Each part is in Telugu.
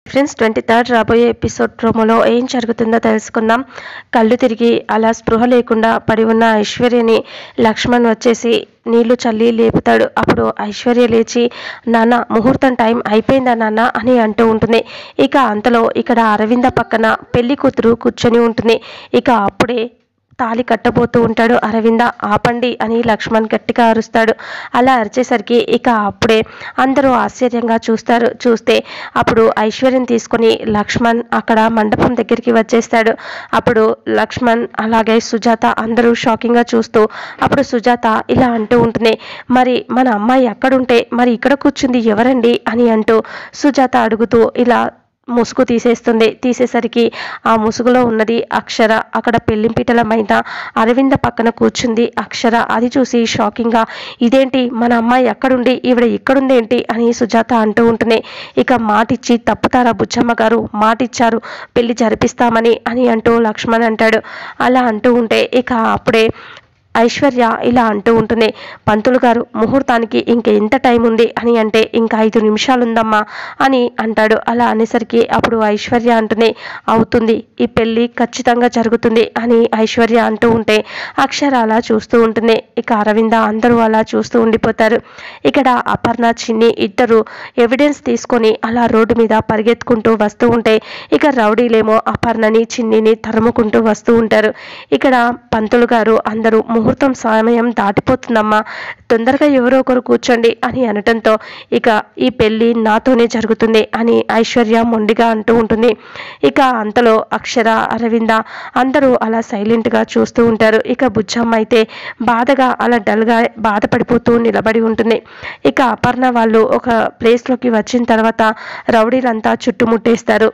ఫ్రెండ్స్ ట్వంటీ థర్డ్ రాబోయే ఎపిసోడ్ ప్రోమోలో ఏం జరుగుతుందో తెలుసుకుందాం కళ్ళు తిరిగి అలా స్పృహ లేకుండా పడి ఉన్న ఐశ్వర్యని లక్ష్మణ్ వచ్చేసి నీళ్లు చల్లి లేపుతాడు అప్పుడు ఐశ్వర్య లేచి నాన్న ముహూర్తం టైం అయిపోయిందా నాన్న అని అంటూ ఉంటుంది ఇక అంతలో ఇక్కడ అరవింద పక్కన పెళ్లి కూతురు కూర్చొని ఉంటుంది ఇక అప్పుడే తాళి కట్టబోతూ ఉంటాడు అరవింద ఆపండి అని లక్ష్మణ్ గట్టిగా అరుస్తాడు అలా అరిచేసరికి ఇక అప్పుడే అందరూ ఆశ్చర్యంగా చూస్తారు చూస్తే అప్పుడు ఐశ్వర్యం తీసుకొని లక్ష్మణ్ అక్కడ మండపం దగ్గరికి వచ్చేస్తాడు అప్పుడు లక్ష్మణ్ అలాగే సుజాత అందరూ షాకింగ్గా చూస్తూ అప్పుడు సుజాత ఇలా అంటూ ఉంటుంది మరి మన అమ్మాయి అక్కడుంటే మరి ఇక్కడ కూర్చుంది ఎవరండి అని అంటూ సుజాత అడుగుతూ ఇలా ముసుగు తీసేస్తుంది తీసేసరికి ఆ ముసుగులో ఉన్నది అక్షర అక్కడ పెళ్లింపీటల మీద అరవింద పక్కన కూర్చుంది అక్షర అది చూసి షాకింగ్గా ఇదేంటి మన అమ్మాయి ఎక్కడుండి ఈవిడ ఇక్కడుందేంటి అని సుజాత అంటూ ఉంటుంది ఇక మాటిచ్చి తప్పుతారా బుచ్చమ్మ గారు మాటిచ్చారు పెళ్లి జరిపిస్తామని అని అంటూ లక్ష్మణ్ అంటాడు అలా అంటూ ఉంటే ఇక అప్పుడే ఐశ్వర్య ఇలా అంటూ ఉంటుంది పంతులు గారు ముహూర్తానికి ఇంక ఎంత టైం ఉంది అని అంటే ఇంకా ఐదు నిమిషాలు ఉందమ్మా అని అంటాడు అలా అనేసరికి అప్పుడు ఐశ్వర్య అంటుంది అవుతుంది ఈ పెళ్ళి ఖచ్చితంగా జరుగుతుంది అని ఐశ్వర్య అంటూ ఉంటే అక్షర అలా చూస్తూ ఉంటుంది ఇక అరవింద అందరూ అలా చూస్తూ ఉండిపోతారు ఇక్కడ అపర్ణ చిన్ని ఇద్దరు ఎవిడెన్స్ తీసుకొని అలా రోడ్డు మీద పరిగెత్తుకుంటూ వస్తూ ఉంటే ఇక రౌడీలేమో అపర్ణని చిన్నిని తరుముకుంటూ వస్తూ ఉంటారు ఇక్కడ పంతులు గారు అందరూ ముహూర్తం సమయం దాటిపోతుందమ్మా తొందరగా ఎవరో ఒకరు కూర్చోండి అని అనటంతో ఇక ఈ పెళ్ళి నాతోనే జరుగుతుంది అని ఐశ్వర్య మొండిగా అంటూ ఉంటుంది ఇక అంతలో అక్షర అరవింద అందరూ అలా సైలెంట్గా చూస్తూ ఉంటారు ఇక బుజ్జమ్మ అయితే బాధగా అలా డల్గా బాధపడిపోతూ నిలబడి ఉంటుంది ఇక అపర్ణ వాళ్ళు ఒక ప్లేస్లోకి వచ్చిన తర్వాత రౌడీలంతా చుట్టుముట్టేస్తారు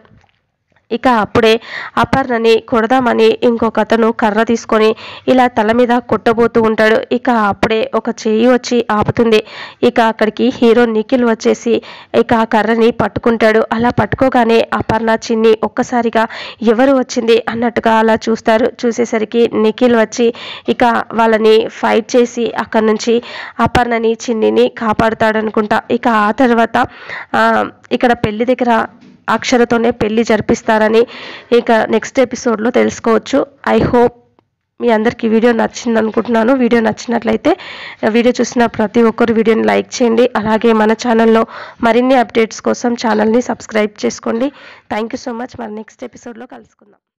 ఇక అప్పుడే అపర్ణని కొడదామని ఇంకొక అతను కర్ర తీసుకొని ఇలా తల మీద కొట్టబోతూ ఉంటాడు ఇక అప్పుడే ఒక చెయ్యి వచ్చి ఆపుతుంది ఇక అక్కడికి హీరో నిఖిల్ వచ్చేసి ఇక ఆ కర్రని పట్టుకుంటాడు అలా పట్టుకోగానే అపర్ణ చిన్ని ఒక్కసారిగా ఎవరు వచ్చింది అన్నట్టుగా అలా చూస్తారు చూసేసరికి నిఖిల్ వచ్చి ఇక వాళ్ళని ఫైట్ చేసి అక్కడి నుంచి అపర్ణని చిన్నిని కాపాడుతాడనుకుంటా ఇక ఆ తర్వాత ఆ, ఇక్కడ పెళ్లి దగ్గర అక్షరతోనే పెళ్లి జరిపిస్తారని ఇక నెక్స్ట్ ఎపిసోడ్లో తెలుసుకోవచ్చు ఐ హోప్ మీ అందరికీ వీడియో నచ్చింది అనుకుంటున్నాను వీడియో నచ్చినట్లయితే వీడియో చూసిన ప్రతి ఒక్కరు వీడియోని లైక్ చేయండి అలాగే మన ఛానల్లో మరిన్ని అప్డేట్స్ కోసం ఛానల్ని సబ్స్క్రైబ్ చేసుకోండి థ్యాంక్ యూ సో మచ్ మరి నెక్స్ట్ ఎపిసోడ్లో కలుసుకుందాం